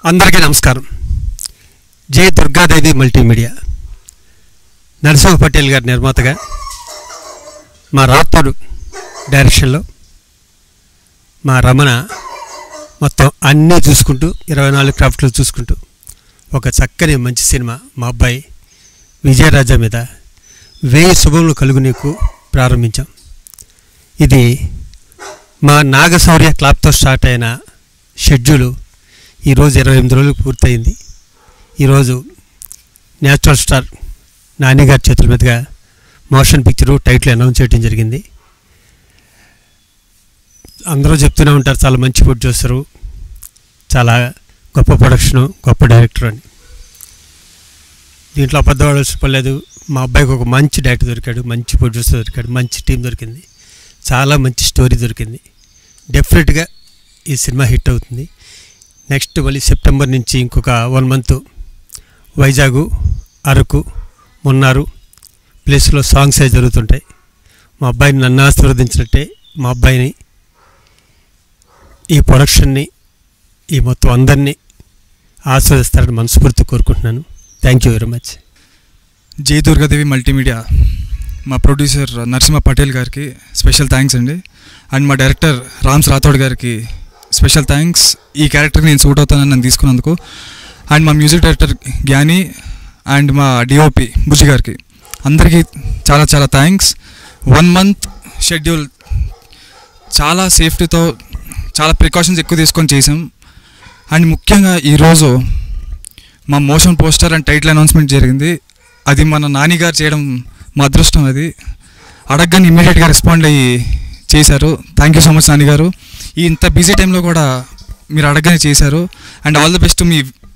అందరికీ నమస్కారం జై దుర్గాదేవి మల్టీమీడియా నరసింహ పటేల్ గారి నిర్మాతగా మా రాత్తోడు డైరెక్షన్లో మా రమణ మొత్తం అన్నీ చూసుకుంటూ ఇరవై నాలుగు క్రాఫ్ట్లు చూసుకుంటూ ఒక చక్కని మంచి సినిమా మా అబ్బాయి విజయరాజా మీద వేయి శుభములు కలుగు నీకు ప్రారంభించాం ఇది మా నాగశౌర్య క్లాబ్తో స్టార్ట్ అయిన షెడ్యూలు ఈరోజు ఇరవై ఎనిమిది రోజులు పూర్తయింది ఈరోజు న్యాచురల్ స్టార్ నాని గారి చేతుల మీదుగా మోషన్ పిక్చరు టైటిల్ అనౌన్స్ చేయడం జరిగింది అందరూ చెప్తూనే ఉంటారు చాలా మంచి ప్రొడ్యూసరు చాలా గొప్ప ప్రొడక్షను గొప్ప డైరెక్టర్ అని దీంట్లో అబద్ధం ఆడాల్సిన పని లేదు మా అబ్బాయికి ఒక మంచి డైరెక్టర్ దొరికాడు మంచి ప్రొడ్యూసర్ దొరికాడు మంచి టీం దొరికింది చాలా మంచి స్టోరీ దొరికింది డెఫినెట్గా ఈ సినిమా హిట్ అవుతుంది నెక్స్ట్ మళ్ళీ సెప్టెంబర్ నుంచి ఇంకొక వన్ మంత్ వైజాగ్ అరకు మున్నారు ప్లేస్లో సాంగ్స్ అవి జరుగుతుంటాయి మా అబ్బాయిని నన్ను ఆశీర్వదించినట్టే మా అబ్బాయిని ఈ ప్రొడక్షన్ని ఈ మొత్తం అందరినీ ఆస్వాదిస్తారని మనస్ఫూర్తి కోరుకుంటున్నాను thank you very much Jai Durga Devi multimedia మా ప్రొడ్యూసర్ నరసింహ పటేల్ గారికి స్పెషల్ థ్యాంక్స్ అండి అండ్ మా డైరెక్టర్ రామ్స్ రాథోడ్ గారికి స్పెషల్ థ్యాంక్స్ ఈ క్యారెక్టర్కి నేను సూట్ అవుతానని నన్ను తీసుకున్నందుకు అండ్ మా మ్యూజిక్ డైరెక్టర్ జ్ఞాని అండ్ మా డిఓపి బుజ్జి గారికి అందరికీ చాలా చాలా థ్యాంక్స్ వన్ మంత్ షెడ్యూల్ చాలా సేఫ్టీతో చాలా ప్రికాషన్స్ ఎక్కువ తీసుకొని చేసాం అండ్ ముఖ్యంగా ఈరోజు మా motion poster and title announcement జరిగింది అది మన నాని గారు చేయడం మా అదృష్టం అది అడగగానే ఇమ్మీడియట్గా రెస్పాండ్ అయ్యి చేశారు thank you so much Nani గారు ఈ ఇంత బిజీ టైంలో కూడా మీరు అడగగానే చేశారు అండ్ ఆల్ ది బెస్ట్ మీ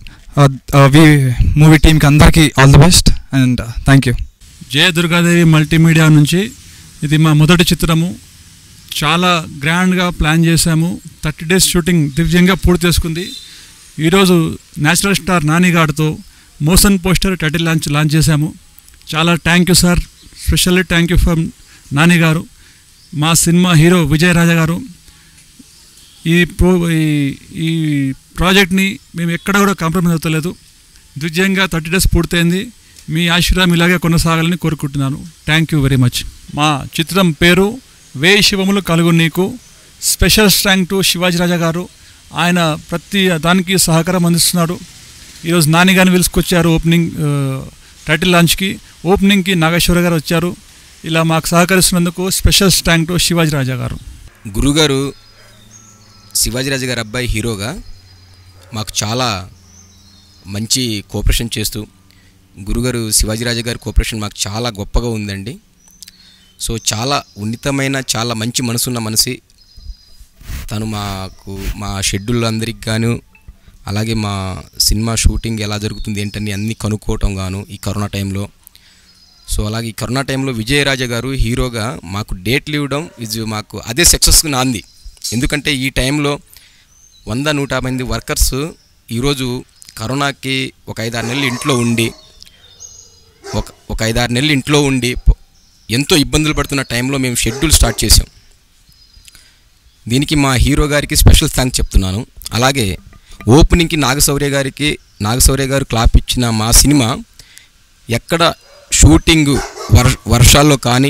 మూవీ టీంకి అందరికీ all the best and thank you Jaya Durga Devi multimedia నుంచి ఇది మా మొదటి చిత్రము చాలా గ్రాండ్గా ప్లాన్ చేశాము థర్టీ డేస్ షూటింగ్ దివ్యంగా పూర్తి చేసుకుంది ఈరోజు నేచురల్ స్టార్ నానిగాడితో motion poster title launch launch చేశాము చాలా thank you sir specially thank you from Nani గారు మా సినిమా హీరో విజయరాజా గారు ఈ ప్రో ఈ ఈ ప్రాజెక్ట్ని మేము ఎక్కడ కూడా కాంప్రమైజ్ అవుతలేదు దివ్యంగా థర్టీ డేస్ పూర్తయింది మీ ఆశీర్వాదం ఇలాగే కొనసాగాలని కోరుకుంటున్నాను థ్యాంక్ యూ వెరీ మచ్ మా చిత్రం పేరు వేయి శివములు కలుగు నీకు special thank to Shivaji Raja గారు ఆయన ప్రతి దానికి సహకారం అందిస్తున్నాడు ఈరోజు నాని గారిని పిలుచుకొచ్చారు ఓపెనింగ్ ఆ, టైటిల్ లాంచ్కి ఓపెనింగ్కి నాగేశ్వర గారు వచ్చారు ఇలా మాకు సహకరిస్తున్నందుకు special thank to Shivaji Raja గారు గురుగారు శివాజీరాజు గారి అబ్బాయి హీరోగా మాకు చాలా మంచి కోఆపరేషన్ చేస్తూ గురుగారు శివాజీరాజు గారి కోఆపరేషన్ మాకు చాలా గొప్పగా ఉందండి సో చాలా ఉన్నతమైన చాలా మంచి మనసున్న మనిషి తను మాకు మా షెడ్యూల్ అందరికి గాను అలాగే మా సినిమా షూటింగ్ ఎలా జరుగుతుంది ఏంటని అన్నీ కనుక్కోవటం గాను ఈ కరోనా టైంలో సో అలాగే ఈ కరోనా టైంలో విజయరాజ గారు హీరోగా మాకు డేట్లు ఇవ్వడం ఇది మాకు అదే సక్సెస్ నాంది ఎందుకంటే ఈ టైంలో వంద నూట యాభై మంది వర్కర్స్ ఈరోజు కరోనాకి ఒక ఐదారు నెలలు ఇంట్లో ఉండి ఒక ఒక ఐదారు నెలలు ఇంట్లో ఉండి ప- ఎంతో ఇబ్బందులు పడుతున్న టైంలో మేము షెడ్యూల్ స్టార్ట్ చేసాం దీనికి మా హీరో గారికి స్పెషల్ థ్యాంక్స్ చెప్తున్నాను అలాగే ఓపెనింగ్కి నాగశౌర్య గారికి నాగశౌర్య గారు క్లాప్ ఇచ్చిన మా సినిమా ఎక్కడ షూటింగ్ వర్ వర్షాల్లో కానీ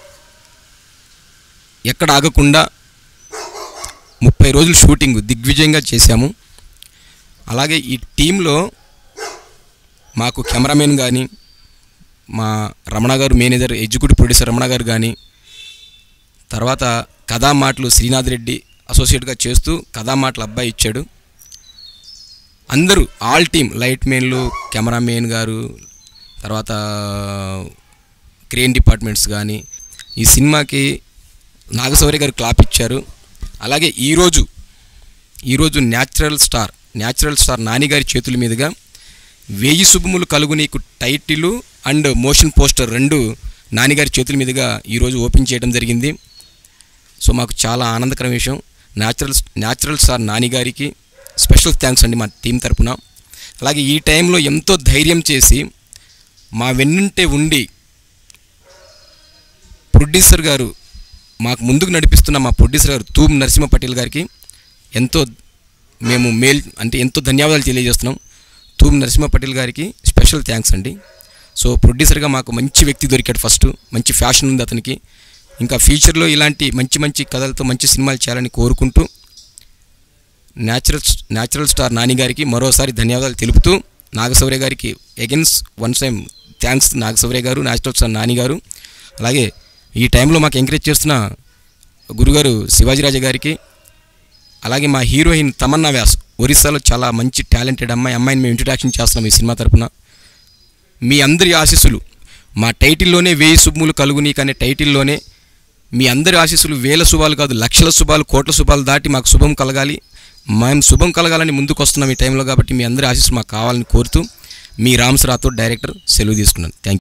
ఎక్కడ ఆగకుండా ముప్పై రోజులు షూటింగ్ దిగ్విజయంగా చేశాము అలాగే ఈ టీంలో మాకు కెమెరామెన్ కానీ మా రమణ గారు మేనేజర్ ఎగ్జిక్యూటివ్ ప్రొడ్యూసర్ రమణ గారు కానీ తర్వాత కథా మాటలు శ్రీనాథ్ రెడ్డి అసోసియేట్గా చేస్తూ కథా మాటలు అబ్బాయి ఇచ్చాడు అందరూ ఆల్ టీమ్ లైట్ మెన్లు కెమెరామెన్ గారు తర్వాత క్రేన్ డిపార్ట్మెంట్స్ కానీ ఈ సినిమాకి నాగశౌర్య గారు క్లాప్ ఇచ్చారు అలాగే ఈరోజు ఈరోజు natural star natural star Nani గారి చేతుల మీదుగా వెయ్యి శుభములు కలుగు నీకు టైటిల్ అండ్ మోషన్ పోస్టర్ రెండు నానిగారి చేతుల మీదుగా ఈరోజు ఓపెన్ చేయడం జరిగింది సో మాకు చాలా ఆనందకరం విషయం న్యాచురల్ న్యాచురల్ స్టార్ నాని గారికి స్పెషల్ థ్యాంక్స్ అండి మా టీం తరపున అలాగే ఈ టైంలో ఎంతో ధైర్యం చేసి మా వెన్నుంటే ఉండి ప్రొడ్యూసర్ గారు మాకు ముందుకు నడిపిస్తున్న మా ప్రొడ్యూసర్ గారు తూమ్ నరసింహ పటేల్ గారికి ఎంతో మేము మేల్ అంటే ఎంతో ధన్యవాదాలు తెలియజేస్తున్నాం తూమ్ నరసింహ పటేల్ గారికి స్పెషల్ థ్యాంక్స్ అండి సో ప్రొడ్యూసర్గా మాకు మంచి వ్యక్తి దొరికాడు ఫస్ట్ మంచి ఫ్యాషన్ ఉంది అతనికి ఇంకా ఫ్యూచర్లో ఇలాంటి మంచి మంచి కథలతో మంచి సినిమాలు చేయాలని కోరుకుంటూ న్యాచురల్ న్యాచురల్ స్టార్ నాని గారికి మరోసారి ధన్యవాదాలు తెలుపుతూ నాగశౌర్య గారికి again once time thanks Naga Shaurya గారు న్యాచురల్ స్టార్ నాని గారు అలాగే ఈ టైంలో మాకు ఎంకరేజ్ చేస్తున్న గురుగారు శివాజీరాజా గారికి అలాగే మా హీరోయిన్ తమన్నా వ్యాస్ ఒరిస్సాలో చాలా మంచి టాలెంటెడ్ అమ్మాయి అమ్మాయిని మేము ఇంట్రడక్షన్ చేస్తున్నాం ఈ సినిమా తరపున మీ అందరి ఆశీస్సులు మా టైటిల్లోనే వేయి శుభములు కలుగుని కానీ టైటిల్లోనే మీ అందరి ఆశీస్సులు వేల శుభాలు కాదు లక్షల శుభాలు కోట్ల శుభాలు దాటి మాకు శుభం కలగాలి మేము శుభం కలగాలని ముందుకు వస్తున్నాం ఈ టైంలో కాబట్టి మీ అందరి ఆశీస్సులు మాకు కావాలని కోరుతూ మీ రామ్స్ రాథోడ్ డైరెక్టర్ సెలవు తీసుకున్నాను థ్యాంక్